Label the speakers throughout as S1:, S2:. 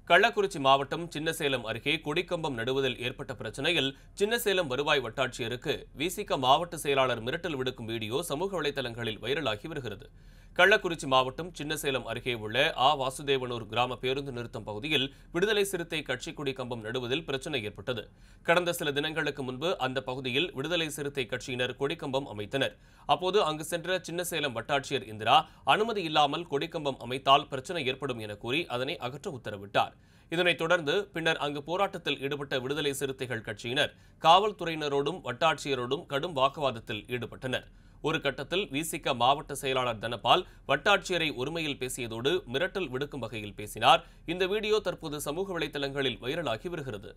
S1: கள்ளக்குறிச்சி மாவட்டம் சின்னசேலம் அருகே கொடிக்கம்பம் நடுவதில் ஏற்பட்ட பிரச்சனையில் சின்னசேலம் வருவாய் வட்டாட்சியருக்கு விசிக மாவட்ட செயலாளர் மிரட்டல் விடுக்கும் வீடியோ சமூக வலைதளங்களில் வைரலாகி வருகிறது கள்ளக்குறிச்சி மாவட்டம் சின்னசேலம் அருகே உள்ள ஆ வாசுதேவனூர் கிராம பேருந்து நிறுத்தம் பகுதியில் விடுதலை சிறுத்தை கட்சி கொடி கம்பம் நடுவதில் பிரச்சனை ஏற்பட்டது கடந்த சில தினங்களுக்கு முன்பு அந்த பகுதியில் விடுதலை சிறுத்தை கட்சியினர் கொடிக்கம்பம் அமைத்தனர் அப்போது அங்கு சென்ற சின்னசேலம் வட்டாட்சியர் இந்திரா அனுமதி இல்லாமல் கொடிக்கம்பம் அமைத்தால் பிரச்சனை ஏற்படும் என கூறி அதனை அகற்ற உத்தரவிட்டார் இதனைத் தொடர்ந்து பின்னர் அங்கு போராட்டத்தில் ஈடுபட்ட விடுதலை சிறுத்தைகள் கட்சியினர் காவல்துறையினரோடும் வட்டாட்சியரோடும் கடும் வாக்குவாதத்தில் ஈடுபட்டனர் ஒரு கட்டத்தில் விசிக மாவட்ட செயலாளர் தனபால் வட்டாட்சியரை ஒருமையில் பேசியதோடு மிரட்டல் விடுக்கும் வகையில் பேசினார் இந்த வீடியோ தற்போது சமூக வலைதளங்களில் வைரலாகி வருகிறது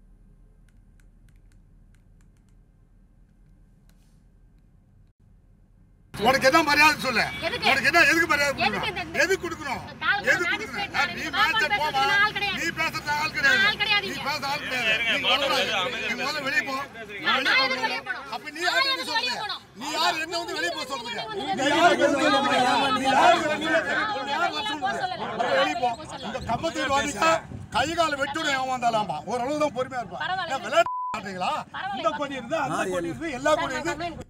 S2: உனக்கு என்ன மரியாதை சொல்லு
S3: எதுக்கு?
S2: உனக்கு என்ன எதுக்கு மரியாதை
S3: எதுக்கு
S2: கொடுக்கணும்
S3: இந்த-
S2: எதுக்கு கொடுக்கணும்
S3: கால்
S2: எதுக்கு
S3: magistrate
S2: கொடுக்கணும்
S3: நானு.
S2: நீ
S3: வாபஸ்
S2: பேச
S3: பேசுறதுக்கு
S2: போமா
S3: நான் ஆள் கிடையாது.
S2: நீ பேசுறது ஆள்
S3: நான்
S2: கிடையாது
S3: ஆள் கிடையாது
S2: நீ
S3: இங்க.
S2: பேச ஆள் கிடையாது நீ முதல்ல நீ முதல்ல வெளியே போ
S3: நான் நான் எதுக்கு வெளியே போகணும்?
S2: அப்ப நீ
S3: நான்
S2: யார் என்ன
S3: எதுக்கு வெளியே
S2: சொல்றது
S3: போகணும்?
S2: நீ யார் என்ன வந்து வெளியே போக சொல்றதுக்கு வெளியே போ இந்த கம்பத்தூர் வாதிக்க கை கால வெட்டுடும் ஏன் வந்தாலாமா ஓரளவு தான் பொறுமையா இருப்பான்
S3: பரவாயில்ல.
S2: ஏன் விளையாட்டு மாட்டீங்களா இந்த கொடி இருந்து அந்த கொடி இருந்து எல்லா கொடி இருந்து